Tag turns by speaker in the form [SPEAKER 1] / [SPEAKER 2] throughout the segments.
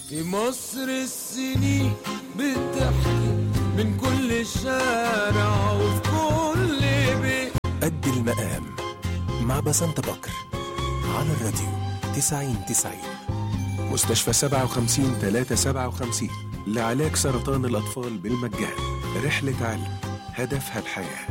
[SPEAKER 1] في مصر السنين بتحكي من كل شارع وفي كل بيت
[SPEAKER 2] قد المقام مع بسنت بكر على الراديو 90 90 مستشفى 57 357 لعلاج سرطان الأطفال بالمجان رحلة علم هدفها الحياه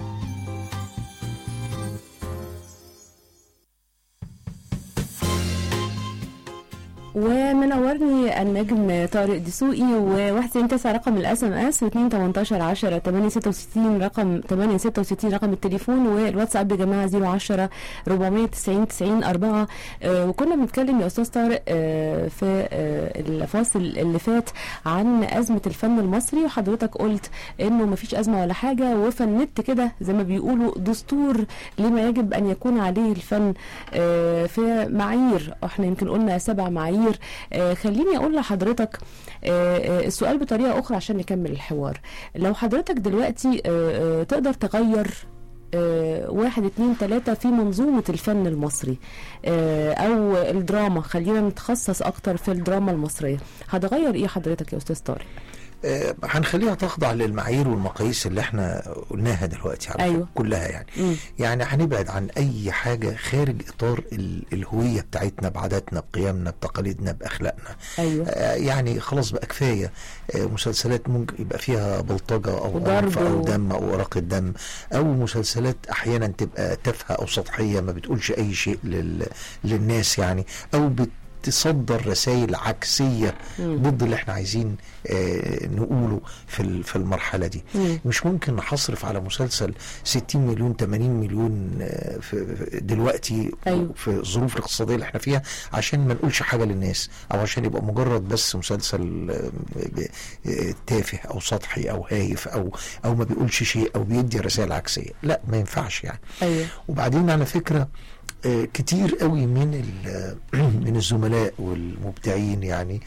[SPEAKER 3] ومنورني النجم طارق دسوقي و199 رقم الاس ام اس و218 10 866 رقم 866 رقم التليفون والواتساب يا جماعه 010 490 90 4 آه وكنا بنتكلم يا استاذ طارق آه في آه الفاصل اللي فات عن ازمه الفن المصري وحضرتك قلت انه ما فيش ازمه ولا حاجه وفنت كده زي ما بيقولوا دستور لما يجب ان يكون عليه الفن آه في معايير احنا يمكن قلنا سبع معايير آه خليني اقول لحضرتك آه آه السؤال بطريقه اخرى عشان نكمل الحوار لو حضرتك دلوقتي آه آه تقدر تغير آه واحد اتنين تلاتة في منظومة الفن المصري آه أو الدراما خلينا نتخصص أكتر في الدراما المصرية هتغير إيه حضرتك يا أستاذ طارق؟
[SPEAKER 4] آه، هنخليها تخضع للمعايير والمقاييس اللي احنا قلناها دلوقتي على
[SPEAKER 3] أيوة.
[SPEAKER 4] فكرة، كلها يعني
[SPEAKER 3] مم.
[SPEAKER 4] يعني هنبعد عن اي حاجه خارج اطار ال- الهويه بتاعتنا بعاداتنا بقيمنا بتقاليدنا باخلاقنا
[SPEAKER 3] أيوة
[SPEAKER 4] آه، يعني خلاص بقى كفايه آه، مسلسلات ممكن يبقى فيها بلطجه او
[SPEAKER 3] وضرب
[SPEAKER 4] عنف او
[SPEAKER 3] و-
[SPEAKER 4] دم او اراقه دم او مسلسلات احيانا تبقى تافهه او سطحيه ما بتقولش اي شيء لل... للناس يعني او بتصدر رسائل عكسيه
[SPEAKER 3] مم.
[SPEAKER 4] ضد اللي احنا عايزين آه، نقوله في ال- في المرحله دي
[SPEAKER 3] مم.
[SPEAKER 4] مش ممكن هصرف على مسلسل 60 مليون 80 مليون آه، في في- دلوقتي
[SPEAKER 3] أيوة.
[SPEAKER 4] في الظروف الاقتصاديه اللي احنا فيها عشان ما نقولش حاجه للناس او عشان يبقى مجرد بس مسلسل آه، ب- آه، تافه او سطحي او هايف او او ما بيقولش شيء او بيدي رسائل عكسيه لا ما ينفعش يعني
[SPEAKER 3] أيوة
[SPEAKER 4] وبعدين على فكره آه، كتير قوي من ال- من الزملاء والمبدعين يعني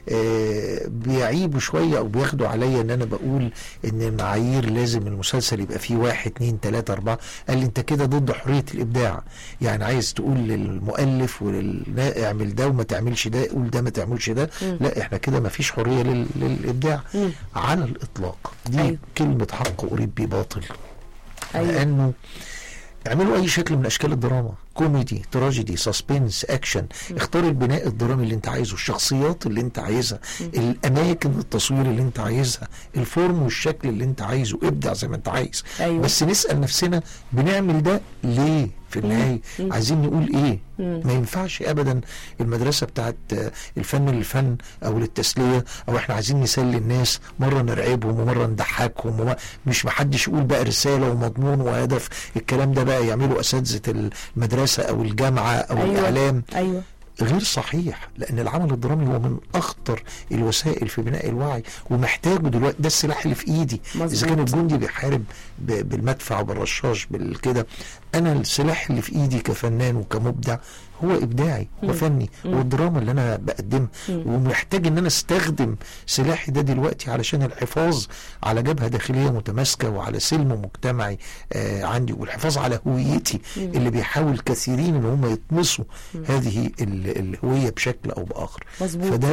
[SPEAKER 4] آه، بيعيبوا شويه او بياخدوا عليا ان انا بقول ان المعايير لازم المسلسل يبقى فيه واحد اتنين تلاته اربعه قال لي انت كده ضد حريه الابداع يعني عايز تقول للمؤلف ولل اعمل ده وما تعملش ده قول ده ما تعملش ده
[SPEAKER 3] مم.
[SPEAKER 4] لا احنا كده ما فيش حريه لل- للابداع
[SPEAKER 3] مم.
[SPEAKER 4] على الاطلاق دي
[SPEAKER 3] أيوة.
[SPEAKER 4] كلمه حق اريد بيه باطل
[SPEAKER 3] أيوة
[SPEAKER 4] لانه اعملوا اي شكل من اشكال الدراما كوميدي تراجيدي سسبنس اكشن اختار البناء الدرامي اللي انت عايزه الشخصيات اللي انت عايزها الاماكن التصوير اللي انت عايزها الفورم والشكل اللي انت عايزه ابدع زي ما انت عايز
[SPEAKER 3] أيوة.
[SPEAKER 4] بس نسال نفسنا بنعمل ده ليه في النهايه
[SPEAKER 3] مم.
[SPEAKER 4] عايزين نقول ايه
[SPEAKER 3] مم.
[SPEAKER 4] ما ينفعش ابدا المدرسه بتاعت آه، الفن للفن او للتسليه او احنا عايزين نسلي الناس مره نرعبهم ومره نضحكهم وما مش محدش يقول بقى رساله ومضمون وهدف الكلام ده بقى يعملوا اساتذه المدرسه او الجامعه او
[SPEAKER 3] أيوة.
[SPEAKER 4] الاعلام
[SPEAKER 3] أيوة
[SPEAKER 4] غير صحيح لان العمل الدرامي هو من اخطر الوسائل في بناء الوعي ومحتاجه دلوقتي ده السلاح اللي في ايدي
[SPEAKER 3] مظبوط.
[SPEAKER 4] اذا كان الجندي بيحارب ب- بالمدفع بالرشاش بالكده انا السلاح اللي في ايدي كفنان وكمبدع هو ابداعي
[SPEAKER 3] مم.
[SPEAKER 4] وفني
[SPEAKER 3] مم.
[SPEAKER 4] والدراما اللي انا بقدمها
[SPEAKER 3] مم.
[SPEAKER 4] ومحتاج ان انا استخدم سلاحي ده دلوقتي علشان الحفاظ على جبهه داخليه متماسكه وعلى سلم مجتمعي آه عندي والحفاظ على هويتي
[SPEAKER 3] مم.
[SPEAKER 4] اللي بيحاول كثيرين ان هم يطمسوا هذه ال- الهويه بشكل او باخر
[SPEAKER 3] مظبوط
[SPEAKER 4] فده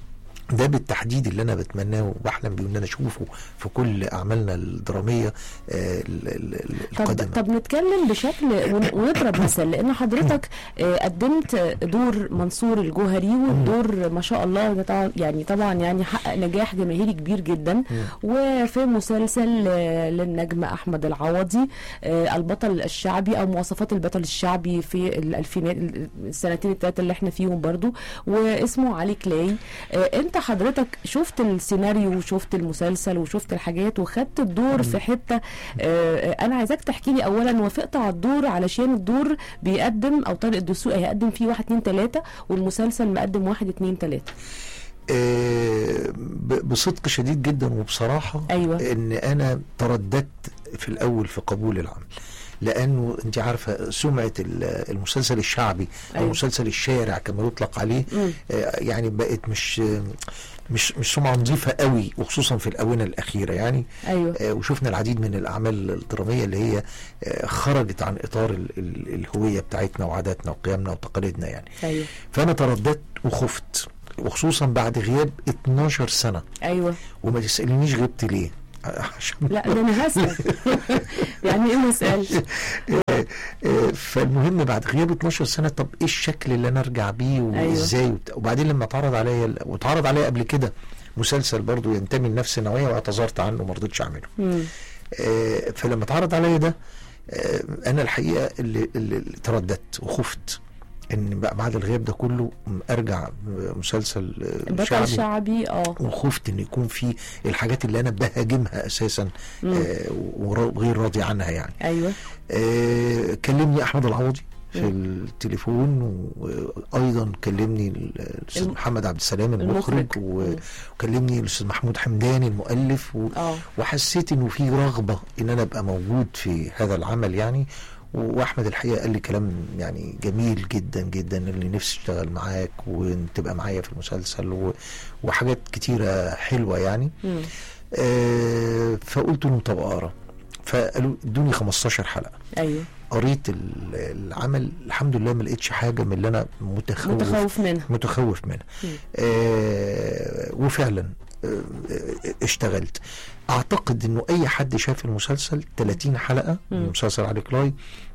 [SPEAKER 4] ده بالتحديد اللي انا بتمناه وبحلم بيه ان انا اشوفه في كل اعمالنا الدراميه آه، ال- ال- ال-
[SPEAKER 3] طب
[SPEAKER 4] القادمه
[SPEAKER 3] طب نتكلم بشكل ون- ونضرب مثل لان حضرتك آه، قدمت دور منصور الجوهري والدور ما شاء الله ده طبعا يعني طبعا يعني حقق نجاح جماهيري كبير جدا وفي مسلسل آه، للنجم احمد العوضي آه، البطل الشعبي او مواصفات البطل الشعبي في الالفينات السنتين الثلاثه اللي احنا فيهم برضو واسمه علي كلاي آه، انت حضرتك شفت السيناريو وشفت المسلسل وشفت الحاجات وخدت الدور في حته آه، انا عايزاك تحكي لي اولا وافقت على الدور علشان الدور بيقدم او طارق الدسوقي هيقدم فيه واحد اتنين تلاته والمسلسل مقدم واحد اتنين تلاته
[SPEAKER 4] آه، ب- بصدق شديد جدا وبصراحه
[SPEAKER 3] أيوة.
[SPEAKER 4] ان انا ترددت في الاول في قبول العمل لانه انت عارفه سمعه ال- المسلسل الشعبي او
[SPEAKER 3] أيوة.
[SPEAKER 4] مسلسل الشارع كما يطلق عليه
[SPEAKER 3] مم.
[SPEAKER 4] آه، يعني بقت مش مش مش سمعه نظيفه قوي وخصوصا في الاونه الاخيره يعني
[SPEAKER 3] ايوه
[SPEAKER 4] آه، وشفنا العديد من الاعمال الدراميه اللي هي آه، خرجت عن اطار ال- ال- الهويه بتاعتنا وعاداتنا وقيمنا وتقاليدنا يعني
[SPEAKER 3] ايوه
[SPEAKER 4] فانا ترددت وخفت و- وخصوصا بعد غياب 12 سنه
[SPEAKER 3] ايوه
[SPEAKER 4] وما تسالنيش غبت ليه عشان
[SPEAKER 3] لا ده انا هسال يعني ايه مسال
[SPEAKER 4] آه، آه، فالمهم بعد غياب 12 سنه طب ايه الشكل اللي انا ارجع بيه وازاي وبت- وبعدين لما اتعرض عليا ال- واتعرض عليا قبل كده مسلسل برضو ينتمي لنفس النوعيه واعتذرت عنه ما رضيتش اعمله
[SPEAKER 3] مم.
[SPEAKER 4] آه، فلما اتعرض عليا ده آه، انا الحقيقه اللي, اللي اللي ترددت وخفت ان بقى بعد الغياب ده كله م- ارجع مسلسل آه،
[SPEAKER 3] بطل
[SPEAKER 4] شعبي
[SPEAKER 3] شعبي اه
[SPEAKER 4] وخفت ان يكون في الحاجات اللي انا بهاجمها اساسا آه، ور- وغير راضي عنها يعني
[SPEAKER 3] ايوه
[SPEAKER 4] آه، كلمني احمد العوضي في التليفون وايضا كلمني الاستاذ
[SPEAKER 3] الم-
[SPEAKER 4] محمد عبد السلام المخرج
[SPEAKER 3] المخرج.
[SPEAKER 4] و-
[SPEAKER 3] مم.
[SPEAKER 4] وكلمني الاستاذ محمود حمداني المؤلف و...
[SPEAKER 3] اه
[SPEAKER 4] وحسيت انه في رغبه ان انا ابقى موجود في هذا العمل يعني واحمد الحقيقه قال لي كلام يعني جميل جدا جدا اللي نفسي اشتغل معاك وتبقى معايا في المسلسل و... وحاجات كتيره حلوه يعني
[SPEAKER 3] مم.
[SPEAKER 4] آه فقلت له طب اقرا فقالوا ادوني 15 حلقه
[SPEAKER 3] ايوه
[SPEAKER 4] قريت ال- العمل الحمد لله ما لقيتش حاجه من اللي انا متخوف
[SPEAKER 3] متخوف منها
[SPEAKER 4] متخوف منها
[SPEAKER 3] مم.
[SPEAKER 4] آه وفعلا آه آه، اشتغلت اعتقد انه اي حد شاف المسلسل 30 حلقه
[SPEAKER 3] مم.
[SPEAKER 4] من مسلسل علي كلاي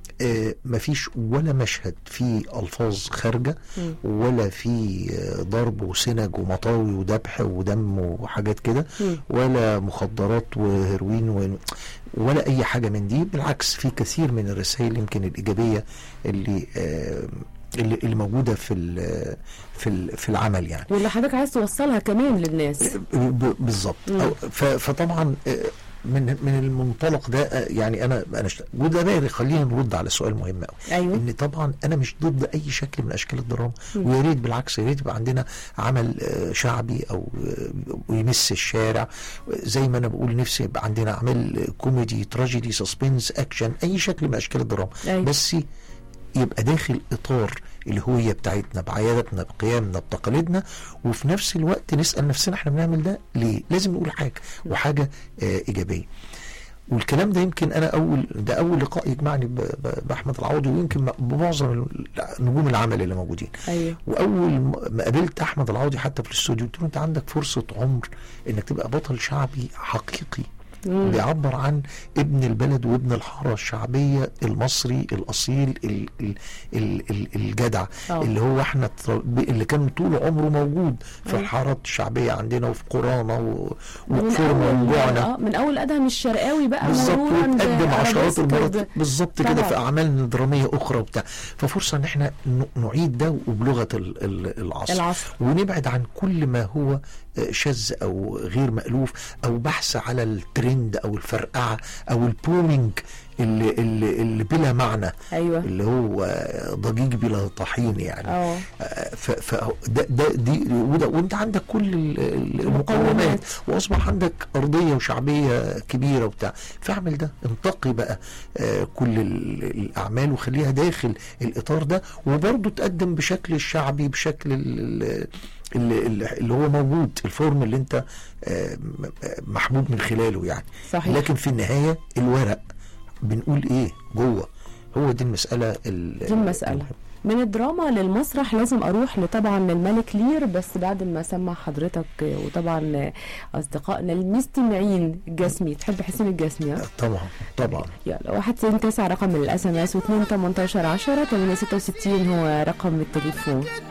[SPEAKER 4] آه مفيش ولا مشهد فيه الفاظ خارجه
[SPEAKER 3] مم.
[SPEAKER 4] ولا في آه، ضرب وسنج ومطاوي وذبح ودم وحاجات كده
[SPEAKER 3] مم.
[SPEAKER 4] ولا مخدرات وهيروين و... ولا اي حاجه من دي بالعكس في كثير من الرسائل يمكن الايجابيه اللي آه اللي, اللي موجوده في ال- في ال- في العمل يعني
[SPEAKER 3] واللي حضرتك عايز توصلها كمان للناس
[SPEAKER 4] ب- بالظبط
[SPEAKER 3] مم.
[SPEAKER 4] أو- ف- فطبعا آه، من من المنطلق ده آه، يعني انا انا اشت- وده بقى يخلينا نرد على سؤال مهم قوي
[SPEAKER 3] ايوه
[SPEAKER 4] ان طبعا انا مش ضد اي شكل من اشكال الدراما ويا ريت بالعكس يا ريت يبقى عندنا عمل آه، شعبي او آه، ويمس الشارع زي ما انا بقول نفسي يبقى عندنا اعمال آه، كوميدي تراجيدي سسبنس اكشن اي شكل من اشكال الدراما
[SPEAKER 3] أيوة.
[SPEAKER 4] بس يبقى داخل اطار الهويه بتاعتنا بعاداتنا بقيمنا بتقاليدنا وفي نفس الوقت نسال نفسنا احنا بنعمل ده ليه؟ لازم نقول حاجه وحاجه آه ايجابيه. والكلام ده يمكن انا اول ده اول لقاء يجمعني ب- ب- باحمد العوضي ويمكن بمعظم ال- نجوم العمل اللي موجودين.
[SPEAKER 3] ايوه
[SPEAKER 4] واول ما قابلت احمد العوضي حتى في الاستوديو قلت له انت عندك فرصه عمر انك تبقى بطل شعبي حقيقي
[SPEAKER 3] مم.
[SPEAKER 4] بيعبر عن ابن البلد وابن الحاره الشعبيه المصري الاصيل ال ال ال ال الجدع
[SPEAKER 3] آه.
[SPEAKER 4] اللي هو احنا تر- اللي كان طول عمره موجود في
[SPEAKER 3] أيوة.
[SPEAKER 4] الحارات الشعبيه عندنا وفي قرانا و-
[SPEAKER 3] من
[SPEAKER 4] وقفورنا
[SPEAKER 3] اول
[SPEAKER 4] وجوعنا
[SPEAKER 3] اه من اول ادهم الشرقاوي بقى
[SPEAKER 4] بالظبط
[SPEAKER 3] مرورا
[SPEAKER 4] وتقدم عشرات
[SPEAKER 3] بأرابيسك
[SPEAKER 4] المرات
[SPEAKER 3] وب-
[SPEAKER 4] بالظبط كده
[SPEAKER 3] طبعا.
[SPEAKER 4] في اعمال دراميه اخرى وبتاع ففرصه ان احنا ن- نعيد ده وبلغه ال- ال- العصر
[SPEAKER 3] العصر
[SPEAKER 4] ونبعد عن كل ما هو آه، شاذ او غير مألوف او بحث على الترند او الفرقعه او البومينج اللي, اللي, اللي بلا معنى
[SPEAKER 3] ايوه
[SPEAKER 4] اللي هو آه، ضجيج بلا طحين يعني
[SPEAKER 3] اه
[SPEAKER 4] آه، ف ف ده, ده دي وده وانت عندك كل ال- ال-
[SPEAKER 3] المقومات.
[SPEAKER 4] المقومات واصبح عندك ارضيه وشعبيه كبيره وبتاع فاعمل ده انتقي بقى آه، كل ال- الاعمال وخليها داخل الاطار ده وبرضه تقدم بشكل الشعبي بشكل ال- ال- اللي, اللي هو موجود الفورم اللي انت آه، م- محبوب من خلاله يعني
[SPEAKER 3] صحيح
[SPEAKER 4] لكن في النهايه الورق بنقول ايه جوه هو دي المساله ال-
[SPEAKER 3] دي المسألة من الدراما للمسرح لازم اروح طبعا للملك لير بس بعد ما اسمع حضرتك وطبعا اصدقائنا المستمعين الجسمي تحب حسين الجسمي ها؟
[SPEAKER 4] طبعا طبعا
[SPEAKER 3] يلا 199 رقم الاس ام اس و2 18 10 866 هو رقم التليفون